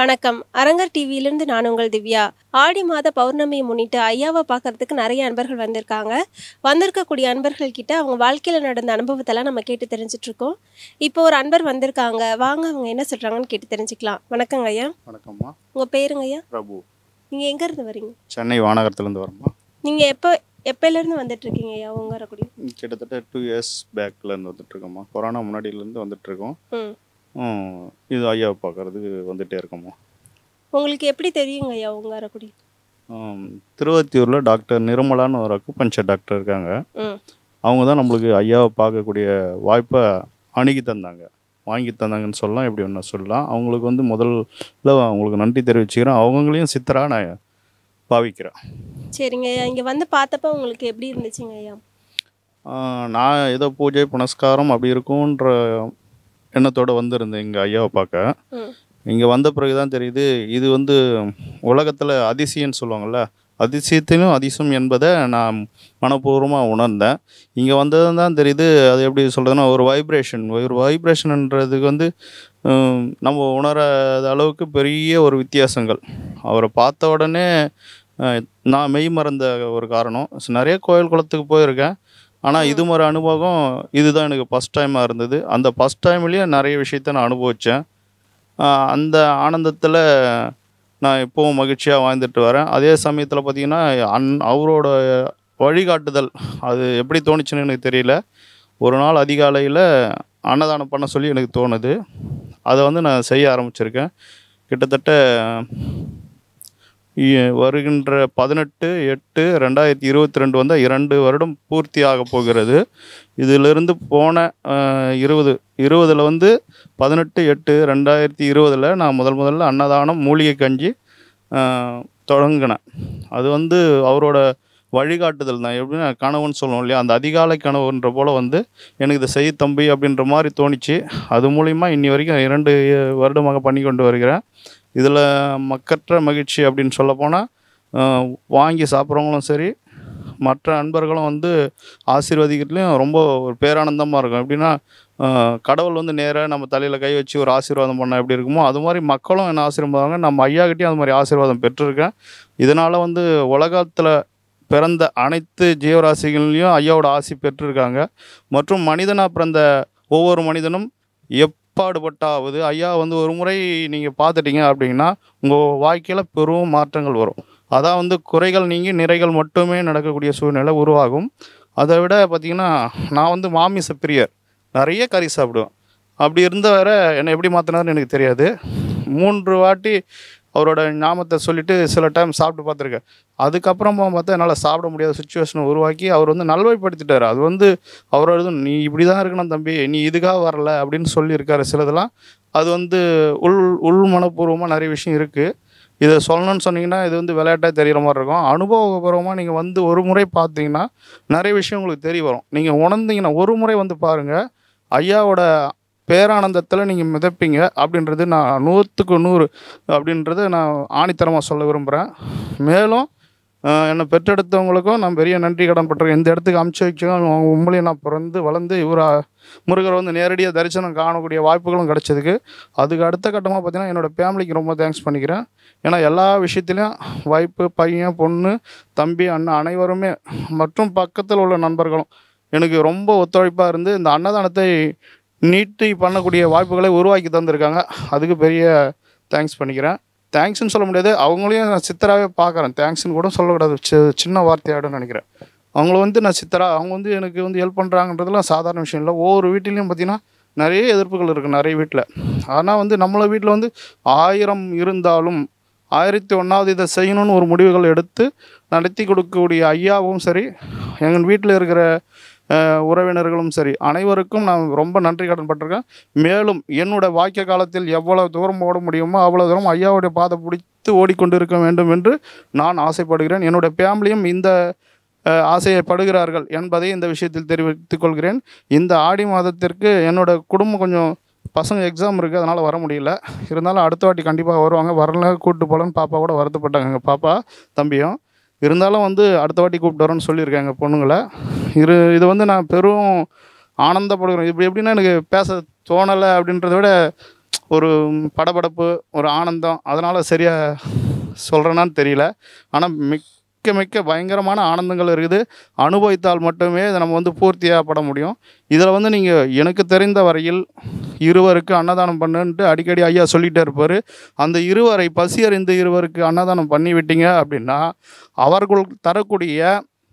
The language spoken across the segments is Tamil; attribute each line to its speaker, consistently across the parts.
Speaker 1: வணக்கம் அரங்கர் டிவியிலிருந்து நான் உங்கள் திவ்யா ஆடி மாத பௌர்ணமியை முன்னிட்டு ஐயாவை பார்க்கறதுக்கு நிறைய அன்பர்கள் வந்திருக்காங்க வந்திருக்கக்கூடிய அன்பர்கள் கிட்ட அவங்க வாழ்க்கையில் நடந்த அனுபவத்தெல்லாம் நம்ம கேட்டு தெரிஞ்சுட்டு இருக்கோம் இப்போ ஒரு அன்பர் வந்திருக்காங்க வாங்க அவங்க என்ன சொல்கிறாங்கன்னு கேட்டு தெரிஞ்சுக்கலாம் வணக்கங்க ஐயா
Speaker 2: வணக்கம்மா
Speaker 1: உங்கள் பேருங்க ஐயா
Speaker 2: பிரபு
Speaker 1: நீங்கள் எங்கேருந்து வரீங்க
Speaker 2: சென்னை வானகரத்துலேருந்து வரேம்மா
Speaker 1: நீங்கள் எப்போ எப்போலேருந்து வந்துட்டு இருக்கீங்க ஐயா உங்க வரக்கூடிய
Speaker 2: கிட்டத்தட்ட டூ இயர்ஸ் பேக்லேருந்து வந்துட்டுருக்கோம்மா கொரோனா முன்னாடியிலேருந்து வந்துட்டுருக்கோம்
Speaker 1: ம்
Speaker 2: ம், இது ஐயாவை பார்க்கறதுக்கு வந்துகிட்டே இருக்கோம்மா
Speaker 1: உங்களுக்கு எப்படி தெரியுங்க ஐயா உங்க வரக்கூடிய
Speaker 2: ம், திருவத்தியூரில் டாக்டர் நிர்மலான்னு ஒரு அக்குபஞ்சர் டாக்டர் இருக்காங்க
Speaker 1: ம்
Speaker 2: அவங்க தான் நம்மளுக்கு ஐயாவை பார்க்கக்கூடிய வாய்ப்பை அணுகி தந்தாங்க வாங்கி தந்தாங்கன்னு சொல்லலாம் எப்படி ஒன்று சொல்லலாம் அவங்களுக்கு வந்து முதல்ல அவங்களுக்கு நன்றி தெரிவிச்சுக்கிறேன் அவங்களையும் சித்தரா நான் பாவிக்கிறேன்
Speaker 1: சரிங்க ஐயா இங்கே வந்து பார்த்தப்ப உங்களுக்கு எப்படி இருந்துச்சுங்க ஐயா
Speaker 2: ஆஹ் நான் ஏதோ பூஜை புனஸ்காரம் அப்படி இருக்கும்ன்ற எண்ணத்தோடு வந்திருந்தேன் இங்கே ஐயாவை பார்க்க
Speaker 1: ம்
Speaker 2: இங்கே வந்த பிறகு தான் தெரியுது இது வந்து உலகத்தில் அதிசயம்னு சொல்லுவாங்கள்ல அதிசயத்திலும் அதிசயம் என்பதை நான் மனப்பூர்வமாக உணர்ந்தேன் இங்கே வந்தது தான் தெரியுது அது எப்படி சொல்கிறதுன்னா ஒரு வைப்ரேஷன் ஒரு வைப்ரேஷன்ன்றதுக்கு வந்து ஹம், நம்ம உணராத அளவுக்கு பெரிய ஒரு வித்தியாசங்கள் அவரை பார்த்த உடனே அஹ், நான் மெய் மறந்த ஒரு காரணம் நிறைய கோயில் குளத்துக்கு போயிருக்கேன் ஆனால் இது மாதிரி அனுபவம் இதுதான் எனக்கு ஃபஸ்ட் டைமாக இருந்தது அந்த ஃபஸ்ட் டைம்லேயே நிறைய விஷயத்த நான் அனுபவித்தேன் ஆஹ் அந்த ஆனந்தத்தில் நான் இப்போவும் மகிழ்ச்சியாக வாழ்ந்துட்டு வரேன் அதே சமயத்தில் பார்த்தீங்கன்னா அன் அவரோட வழிகாட்டுதல் அது எப்படி தோணுச்சுன்னு எனக்கு தெரியல ஒரு நாள் அதிகாலையில் அன்னதானம் பண்ண சொல்லி எனக்கு தோணுது அதை வந்து நான் செய்ய ஆரம்பிச்சிருக்கேன் கிட்டத்தட்ட இ- வருகின்ற பதினெட்டு எட்டு ரெண்டாயிரத்தி இருபத்தி ரெண்டு வந்தால் இரண்டு வருடம் பூர்த்தி ஆக போகிறது இதிலிருந்து போன அஹ், இருபது இருபதில் வந்து பதினெட்டு எட்டு ரெண்டாயிரத்தி இருபதில் நான் முதல் முதல்ல அன்னதானம் மூலிகை கஞ்சி அஹ், தொடங்கினேன் அது வந்து அவரோட வழிகாட்டுதல் தான் எப்படின்னா கனவுன்னு சொல்லுவோம் இல்லையா அந்த அதிகாலை கனவுன்ற போல் வந்து எனக்கு இதை செய் தம்பி அப்படின்ற மாதிரி தோணிச்சு அது மூலிமா இன்னி வரைக்கும் இரண்டு வருடமாக பண்ணி கொண்டு வருகிறேன் இதில் மக்கற்ற மகிழ்ச்சி அப்படின்னு சொல்லப்போனால் வாங்கி சாப்பிட்றவங்களும் சரி மற்ற அன்பர்களும் வந்து ஆசீர்வதிக்கிறதுலையும் ரொம்ப ஒரு பேரானந்தமாக இருக்கும் எப்படின்னா ஆஹ் கடவுள் வந்து நேராக நம்ம தலையில் கை வச்சு ஒரு ஆசீர்வாதம் பண்ண எப்படி இருக்குமோ அது மாதிரி மக்களும் என்ன ஆசீர்வாதங்க நம்ம ஐயாக்கிட்டையும் அது மாதிரி ஆசீர்வாதம் பெற்றிருக்கேன் இதனால் வந்து உலகத்தில் பிறந்த அனைத்து ஜீவராசிகள்லையும் ஐயாவோட ஆசி பெற்றிருக்காங்க மற்றும் மனிதனாக பிறந்த ஒவ்வொரு மனிதனும் எப்பாடுபட்டாவது ஐயா வந்து ஒரு முறை நீங்கள் பார்த்துட்டீங்க அப்படின்னா உங்கள் வாழ்க்கையில் பெரும் மாற்றங்கள் வரும் அதான் வந்து குறைகள் நீங்கி நிறைகள் மட்டுமே நடக்கக்கூடிய சூழ்நிலை உருவாகும் அதை விட பார்த்திங்கன்னா நான் வந்து மாமிச பிரியர் நிறைய கறி சாப்பிடுவேன் அப்படி இருந்த வர என்னை எப்படி மாற்றினார்னு எனக்கு தெரியாது மூன்று வாட்டி அவரோட ஞாபகத்தை சொல்லிட்டு சில டைம் சாப்பிட்டு பார்த்துருக்கேன் அதுக்கப்புறமா பார்த்தா என்னால் சாப்பிட முடியாத சுச்சுவேஷனை உருவாக்கி அவர் வந்து நல்வழிப்படுத்திட்டார் அது வந்து அவரோட இது, நீ இப்படி தான் இருக்கணும் தம்பி நீ இதுக்காக வரல அப்படின்னு சொல்லியிருக்காரு சிலதெல்லாம் அது வந்து உள் உள் மனப்பூர்வமாக நிறைய விஷயம் இருக்குது இதை சொல்லணும்னு சொன்னீங்கன்னா இது வந்து விளையாட்டாக தெரிகிற மாதிரி இருக்கும் அனுபவபூர்வமாக நீங்கள் வந்து ஒரு முறை பார்த்தீங்கன்னா நிறைய விஷயம் உங்களுக்கு தெரிய வரும் நீங்கள் உணர்ந்தீங்கன்னா ஒரு முறை வந்து பாருங்கள் ஐயாவோட பேரானந்தத்தில் நீங்கள் மிதப்பீங்க அப்படின்றது நான் நூற்றுக்கு நூறு அப்படின்றத நான் ஆணித்தரமாக சொல்ல விரும்புகிறேன் மேலும் ஆஹ், என்னை பெற்றெடுத்தவங்களுக்கும் நான் பெரிய நன்றி கடன் பட்டிருக்கேன் இந்த இடத்துக்கு அமுச்சு வைக்கவும் அவங்க உண்மையிலேயே நான் பிறந்து வளர்ந்து இவர் முருகரை வந்து நேரடியாக தரிசனம் காணக்கூடிய வாய்ப்புகளும் கிடைச்சதுக்கு அதுக்கு அடுத்த கட்டமாக பார்த்தீங்கன்னா என்னோடய ஃபேமிலிக்கு ரொம்ப தேங்க்ஸ் பண்ணிக்கிறேன் ஏன்னா எல்லா விஷயத்துலையும் வாய்ப்பு பையன் பொண்ணு தம்பி அண்ணன் அனைவருமே மற்றும் பக்கத்தில் உள்ள நண்பர்களும் எனக்கு ரொம்ப ஒத்துழைப்பாக இருந்து இந்த அன்னதானத்தை நீட்டி பண்ணக்கூடிய வாய்ப்புகளை உருவாக்கி தந்திருக்காங்க அதுக்கு பெரிய தேங்க்ஸ் பண்ணிக்கிறேன் தேங்க்ஸ்னு சொல்ல முடியாது அவங்களையும் நான் சித்தராகவே பார்க்குறேன் தேங்க்ஸ்னு கூட சொல்லக்கூடாது சி- சின்ன வார்த்தையாடுன்னு நினைக்கிறேன் அவங்கள வந்து நான் சித்தரா அவங்க வந்து எனக்கு வந்து ஹெல்ப் பண்ணுறாங்கன்றதுலாம் சாதாரண விஷயம் இல்லை ஒவ்வொரு வீட்டிலையும் பார்த்தீங்கன்னா நிறைய எதிர்ப்புகள் இருக்குது நிறைய வீட்டில் ஆனால் வந்து நம்மள வீட்டில் வந்து ஆயிரம் இருந்தாலும் ஆயிரத்தி ஒன்றாவது இதை செய்யணும்னு ஒரு முடிவுகள் எடுத்து நடத்தி கொடுக்கக்கூடிய ஐயாவும் சரி எங்கள் வீட்டில் இருக்கிற அஹ், உறவினர்களும் சரி அனைவருக்கும் நான் ரொம்ப நன்றி கடன் பட்டிருக்கேன் மேலும் என்னோட வாக்கிய காலத்தில் எவ்வளவு தூரம் ஓட முடியுமோ அவ்வளோ தூரம் ஐயாவுடைய பாதை பிடித்து ஓடிக்கொண்டு இருக்க வேண்டும் என்று நான் ஆசைப்படுகிறேன் என்னுடைய ஃபேமிலியும் இந்த அஹ், ஆசையப்படுகிறார்கள் என்பதை இந்த விஷயத்தில் தெரிவித்துக் கொள்கிறேன் இந்த ஆடி மாதத்திற்கு என்னோட குடும்பம் கொஞ்சம் பசங்க எக்ஸாம் இருக்குது அதனால் வர முடியல இருந்தாலும் அடுத்த வாட்டி கண்டிப்பாக வருவாங்க வரல கூப்பிட்டு போகலன்னு பாப்பா கூட வருத்தப்பட்டாங்க எங்கள் பாப்பா தம்பியும் இருந்தாலும் வந்து அடுத்த வாட்டி கூப்பிட்டு வரேன்னு சொல்லியிருக்காங்க பொண்ணுங்களை இரு இது வந்து நான் பெரும் ஆனந்தப்படுகிறேன் இப்படி எப்படின்னா எனக்கு பேச தோணலை அப்படின்றத விட ஒரு படபடப்பு ஒரு ஆனந்தம் அதனால் சரியாக சொல்கிறேனான்னு தெரியல ஆனால் மிக்க மிக்க பயங்கரமான ஆனந்தங்கள் இருக்குது அனுபவித்தால் மட்டுமே இதை நம்ம வந்து பூர்த்தியாக பட முடியும் இதில் வந்து நீங்கள் எனக்கு தெரிந்த வரையில் இருவருக்கு அன்னதானம் பண்ணுன்ட்டு அடிக்கடி ஐயா சொல்லிகிட்டே இருப்பார் அந்த இருவரை பசி அறிந்த இருவருக்கு அன்னதானம் பண்ணி விட்டீங்க அப்படின்னா அவர்கள் தரக்கூடிய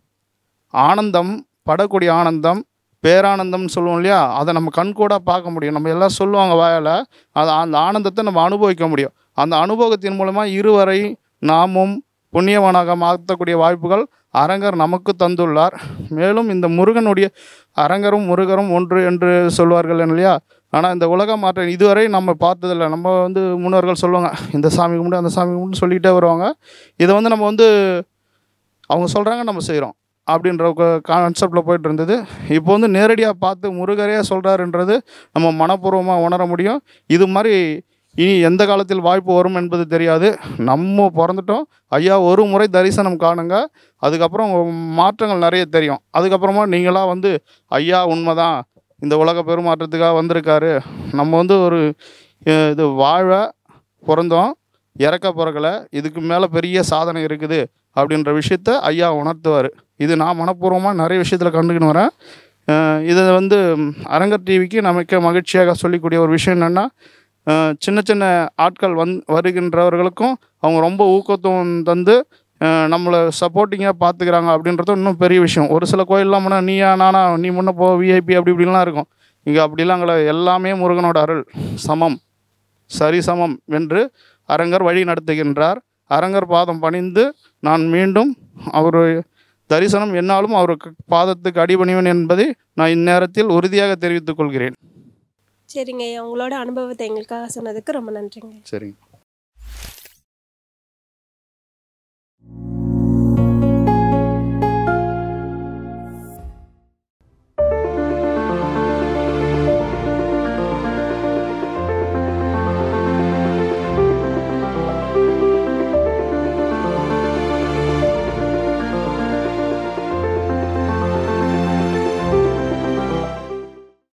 Speaker 2: ஆனந்தம் படக்கூடிய ஆனந்தம் பேரானந்தம்னு சொல்லுவோம் இல்லையா அதை நம்ம கண்கூட பார்க்க முடியும் நம்ம எல்லாம் சொல்லுவாங்க வாயால் அது அந்த ஆனந்தத்தை நம்ம அனுபவிக்க முடியும் அந்த அனுபவத்தின் மூலமாக இருவரை நாமும் புண்ணியவனாக மாற்றக்கூடிய வாய்ப்புகள் அரங்கர் நமக்கு தந்துள்ளார் மேலும் இந்த முருகனுடைய அரங்கரும் முருகரும் ஒன்று என்று சொல்வார்கள் இல்லையா ஆனால் இந்த உலக மாற்றம் இதுவரை நம்ம பார்த்ததில்ல நம்ம வந்து முன்னோர்கள் சொல்லுவாங்க இந்த சாமி கும்பிட்டு அந்த சாமி கும்பிட்டு சொல்லிகிட்டே வருவாங்க இதை வந்து நம்ம வந்து அவங்க சொல்கிறாங்க நம்ம செய்கிறோம் அப்படின்ற கான்செப்டில் போயிட்டு இருந்தது இப்போ வந்து நேரடியாக பார்த்து முருகரே சொல்கிறாருன்றது நம்ம மனப்பூர்வமாக உணர முடியும் இது மாதிரி இனி எந்த காலத்தில் வாய்ப்பு வரும் என்பது தெரியாது நம்ம பிறந்துட்டோம் ஐயா ஒரு முறை தரிசனம் காணுங்க அதுக்கப்புறம் மாற்றங்கள் நிறைய தெரியும் அதுக்கப்புறமா நீங்களாக வந்து ஐயா உண்மைதான் இந்த உலக பெருமாற்றத்துக்காக வந்திருக்காரு நம்ம வந்து ஒரு அஹ், இது வாழ பிறந்தோம் இறக்க பிறக்கலை இதுக்கு மேலே பெரிய சாதனை இருக்குது அப்படின்ற விஷயத்த ஐயா உணர்த்துவார் இது நான் மனப்பூர்வமாக நிறைய விஷயத்தில் கண்டுக்கின்னு வரேன் அஹ் இதை வந்து ம், அரங்கர் டிவிக்கு நமக்கு மகிழ்ச்சியாக சொல்லிக்கூடிய ஒரு விஷயம் என்னென்னா சின்ன சின்ன ஆட்கள் வந் வருகின்றவர்களுக்கும் அவங்க ரொம்ப ஊக்கத்துவம் தந்து அஹ், நம்மளை சப்போர்ட்டிங்காக பார்த்துக்கிறாங்க அப்படின்றது இன்னும் பெரிய விஷயம் ஒரு சில கோயிலெலாம் போனால் நீயா நானா நீ முன்ன போ விஐபி அப்படி இப்படிலாம் இருக்கும் இங்கே அப்படிலாம் எங்களை எல்லாமே முருகனோட அருள் சமம் சரி சமம் என்று அரங்கர் வழி நடத்துகின்றார் அரங்கர் பாதம் பணிந்து நான் மீண்டும் அவர் தரிசனம் என்னாலும் அவருக்கு பாதத்துக்கு அடிபணிவேன் என்பதை நான் இந்நேரத்தில் உறுதியாக தெரிவித்துக் கொள்கிறேன்
Speaker 1: சரிங்க ஐயா உங்களோட அனுபவத்தை எங்களுக்காக சொன்னதுக்கு ரொம்ப நன்றிங்க
Speaker 2: சரிங்க